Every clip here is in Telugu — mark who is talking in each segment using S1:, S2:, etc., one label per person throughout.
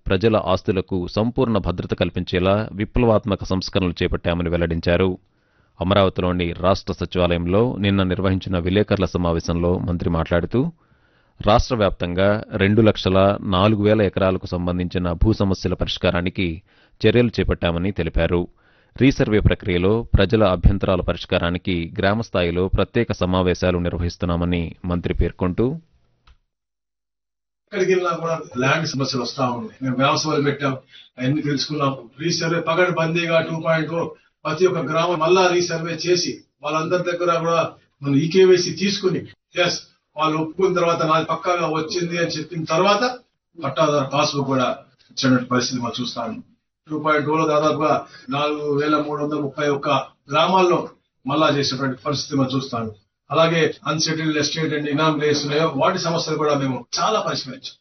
S1: ప్రజల ఆస్తులకు సంపూర్ణ భద్రత కల్పించేలా విప్లవాత్మక సంస్కరణలు చేపట్టామని వెల్లడించారు అమరావతిలోని రాష్ట్ర సచివాలయంలో నిన్న నిర్వహించిన విలేకరుల సమావేశంలో మంత్రి మాట్లాడుతూ రాష్ట్ర వ్యాప్తంగా రెండు లక్షల నాలుగు వేల ఎకరాలకు సంబంధించిన భూ సమస్యల పరిష్కారానికి చర్యలు చేపట్టామని తెలిపారు రీసర్వే ప్రక్రియలో ప్రజల అభ్యంతరాల పరిష్కారానికి గ్రామస్థాయిలో ప్రత్యేక సమావేశాలు నిర్వహిస్తున్నామని మంత్రి పేర్కొంటూ
S2: ఎక్కడికి వెళ్ళినా కూడా ల్యాండ్ సమస్యలు వస్తా ఉన్నాయి మేము వ్యవసాయాలు పెట్టాం అవన్నీ తెలుసుకున్నాం రీసర్వే పగడ్ బందీగా టూ పాయింట్ ప్రతి ఒక్క గ్రామం మళ్ళా రీసర్వే చేసి వాళ్ళందరి దగ్గర కూడా మనం ఈకేవైసీ తీసుకుని ఎస్ వాళ్ళు ఒప్పుకున్న తర్వాత నాది పక్కాగా వచ్చింది అని చెప్పిన తర్వాత పట్టాదారు పాస్బుక్ కూడా ఇచ్చినటువంటి పరిస్థితి మనం చూస్తాము టూ పాయింట్ లో దాదాపుగా నాలుగు వేల మూడు వందల ముప్పై ఒక్క గ్రామాల్లో మళ్ళా చేసేటువంటి పరిస్థితి మనం చూస్తాము అలాగే అన్సెటిల్డ్ ఎస్టేట్ అండ్ ఇనామ్ లేస్ ఉన్నాయో వాటి సమస్యలు కూడా మేము చాలా పరిష్కరించాం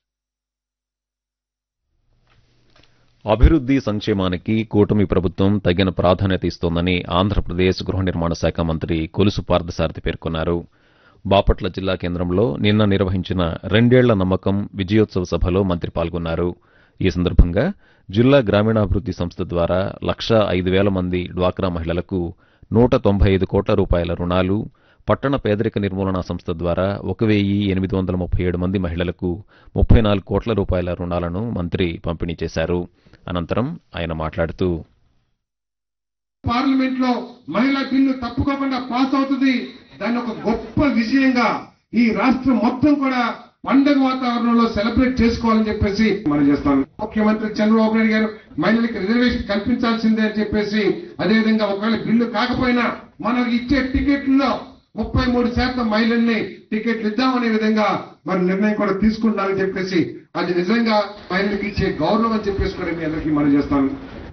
S1: అభివృద్ధి సంక్షేమానికి కూటమి ప్రభుత్వం తగిన ప్రాధాన్యత ఇస్తోందని ఆంధ్రప్రదేశ్ గృహ నిర్మాణ శాఖ మంత్రి కొలుసు పార్థసారథి పేర్కొన్నారు బాపట్ల జిల్లా కేంద్రంలో నిన్న నిర్వహించిన రెండేళ్ల నమ్మకం విజయోత్సవ సభలో మంత్రి పాల్గొన్నారు ఈ సందర్భంగా జిల్లా గ్రామీణాభివృద్ధి సంస్థ ద్వారా లక్షా ఐదు వేల మంది డ్వాక్రా మహిళలకు నూట తొంభై ఐదు కోట్ల రూపాయల రుణాలు పట్టణ పేదరిక నిర్మూలనా సంస్థ ద్వారా ఒక వెయ్యి ఎనిమిది వందల ముప్పై ఏడు మంది మహిళలకు ముప్పై నాలుగు కోట్ల రూపాయల రుణాలను మంత్రి పంపిణీ చేశారు అనంతరం ఆయన మాట్లాడుతూ
S3: పార్లమెంట్ లో మహిళా బిల్లు తప్పుకోకుండా పాస్ అవుతుంది దాన్ని ఒక గొప్ప విజయంగా ఈ రాష్ట్రం మొత్తం కూడా పండగ వాతావరణంలో సెలబ్రేట్ చేసుకోవాలని చెప్పేసి మనం చేస్తాం ముఖ్యమంత్రి చంద్రబాబు నాయుడు గారు మహిళలకు రిజర్వేషన్ కల్పించాల్సిందే అని చెప్పేసి అదేవిధంగా ఒకవేళ బిల్లు కాకపోయినా మనం ఇచ్చే టికెట్లలో ముప్పై మూడు శాతం మహిళల్ని టికెట్లు ఇద్దామనే విధంగా మరి నిర్ణయం కూడా తీసుకుంటామని చెప్పేసి అది నిజంగా మహిళలకు ఇచ్చే గౌరవం అని చెప్పేసి కూడా మీ అందరికీ మనం చేస్తాను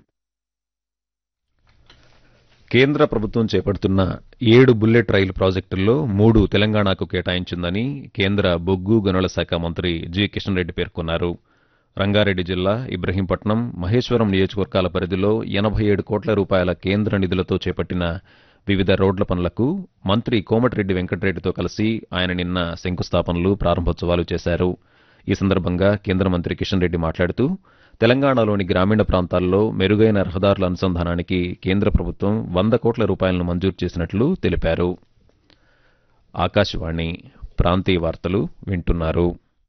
S1: కేంద్ర ప్రభుత్వం చేపడుతున్న ఏడు బుల్లెట్ రైలు ప్రాజెక్టుల్లో మూడు తెలంగాణకు కేటాయించిందని కేంద్ర బొగ్గు గనుల శాఖ మంత్రి జి కిషన్ రెడ్డి పేర్కొన్నారు రంగారెడ్డి జిల్లా ఇబ్రహీంపట్నం మహేశ్వరం నియోజకవర్గాల పరిధిలో ఎనభై ఏడు కోట్ల రూపాయల కేంద్ర నిధులతో చేపట్టిన వివిధ రోడ్ల పనులకు మంత్రి కోమటిరెడ్డి వెంకటరెడ్డితో కలిసి ఆయన నిన్న శంకుస్థాపనలు ప్రారంభోత్సవాలు చేశారు ఈ సందర్భంగా కేంద్ర మంత్రి కిషన్ రెడ్డి మాట్లాడుతూ తెలంగాణలోని గ్రామీణ ప్రాంతాల్లో మెరుగైన రహదారుల అనుసంధానానికి కేంద్ర ప్రభుత్వం వంద కోట్ల రూపాయలను మంజూరు చేసినట్లు తెలిపారు ఆకాశవాణి ప్రాంతీయ వార్తలు వింటున్నారు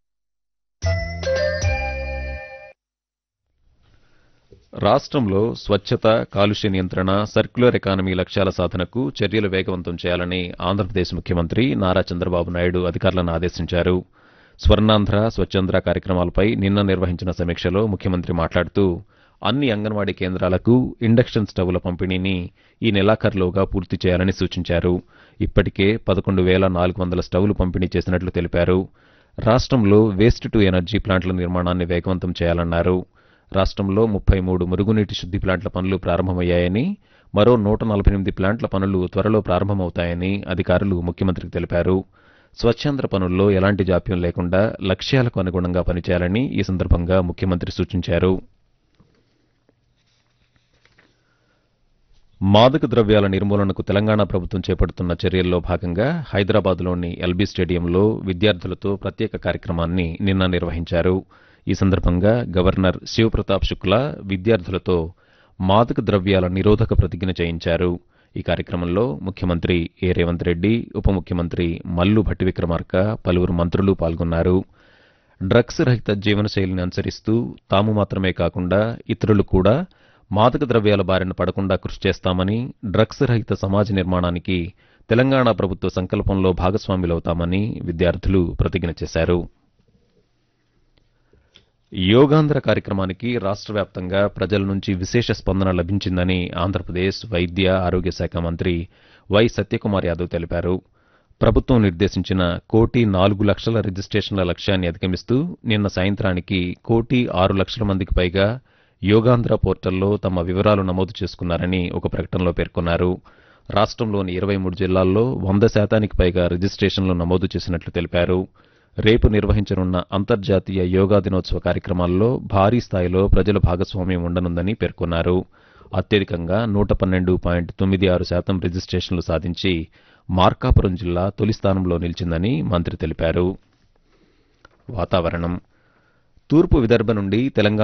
S1: రాష్ట్రంలో స్వచ్ఛత కాలుష్య నియంత్రణ సర్క్యులర్ ఎకానమీ లక్ష్యాల సాధనకు చర్యలు వేగవంతం చేయాలని ఆంధ్రప్రదేశ్ ముఖ్యమంత్రి నారా చంద్రబాబు నాయుడు అధికారులను ఆదేశించారు స్వర్ణాంధ్ర స్వచ్ఛాంధ్ర కార్యక్రమాలపై నిన్న నిర్వహించిన సమీక్షలో ముఖ్యమంత్రి మాట్లాడుతూ అన్ని అంగన్వాడీ కేంద్రాలకు ఇండక్షన్ స్టవ్ల పంపిణీని ఈ నెలాఖరులోగా పూర్తి చేయాలని సూచించారు ఇప్పటికే పదకొండు వేల నాలుగు వందల స్టవ్లు పంపిణీ చేసినట్లు తెలిపారు రాష్ట్రంలో వేస్ట్ టు ఎనర్జీ ప్లాంట్ల నిర్మాణాన్ని వేగవంతం చేయాలన్నారు రాష్ట్రంలో ముప్పై మూడు మురుగునీటి శుద్ధి ప్లాంట్ల పనులు ప్రారంభమయ్యాయని మరో నూట నలభై ఎనిమిది ప్లాంట్ల పనులు త్వరలో ప్రారంభమవుతాయని అధికారులు ముఖ్యమంత్రికి తెలిపారు స్వచ్ఛాంధ్ర పనుల్లో ఎలాంటి జాప్యం లేకుండా లక్ష్యాలకు అనుగుణంగా పనిచేయాలని ఈ సందర్భంగా ముఖ్యమంత్రి సూచించారు మాదక ద్రవ్యాల నిర్మూలనకు తెలంగాణ ప్రభుత్వం చేపడుతున్న చర్యల్లో భాగంగా హైదరాబాద్లోని ఎల్బీ స్టేడియంలో విద్యార్థులతో ప్రత్యేక కార్యక్రమాన్ని నిన్న నిర్వహించారు ఈ సందర్భంగా గవర్నర్ శివప్రతాప్ శుక్లా విద్యార్థులతో మాదక ద్రవ్యాల నిరోధక ప్రతిజ్ఞ చేయించారు ఈ కార్యక్రమంలో ముఖ్యమంత్రి ఏ రేవంత్ రెడ్డి ఉప ముఖ్యమంత్రి మల్లు భట్టి విక్రమార్క పలువురు మంత్రులు పాల్గొన్నారు డ్రగ్స్ రహిత జీవనశైలిని అనుసరిస్తూ తాము మాత్రమే కాకుండా ఇతరులు కూడా మాదక ద్రవ్యాల బారిన పడకుండా కృషి చేస్తామని డ్రగ్స్ రహిత సమాజ నిర్మాణానికి తెలంగాణ ప్రభుత్వ సంకల్పంలో భాగస్వాములవుతామని విద్యార్థులు ప్రతిజ్ఞ చేశారు యోగాంధ్ర కార్యక్రమానికి రాష్ట్ర వ్యాప్తంగా ప్రజల నుంచి విశేష స్పందన లభించిందని ఆంధ్రప్రదేశ్ వైద్య ఆరోగ్య శాఖ మంత్రి వై సత్యకుమార్ యాదవ్ తెలిపారు ప్రభుత్వం నిర్దేశించిన కోటి నాలుగు లక్షల రిజిస్ట్రేషన్ల లక్ష్యాన్ని అధిగమిస్తూ నిన్న సాయంత్రానికి కోటి ఆరు లక్షల మందికి పైగా యోగాంధ్ర పోర్టల్లో తమ వివరాలు నమోదు చేసుకున్నారని ఒక ప్రకటనలో పేర్కొన్నారు రాష్ట్రంలోని ఇరవై మూడు జిల్లాల్లో వంద శాతానికి పైగా రిజిస్ట్రేషన్లు నమోదు చేసినట్లు తెలిపారు రేపు నిర్వహించనున్న అంతర్జాతీయ యోగా దినోత్సవ కార్యక్రమాల్లో భారీ స్థాయిలో ప్రజల భాగస్వామ్యం ఉండనుందని పేర్కొన్నారు అత్యధికంగా నూట పన్నెండు పాయింట్ తొమ్మిది ఆరు శాతం రిజిస్ట్రేషన్లు సాధించి మార్కాపురం జిల్లా తొలి స్థానంలో నిలిచిందని మంత్రి తెలిపారు వాతావరణం తూర్పు విదర్భ నుండి తెలంగాణ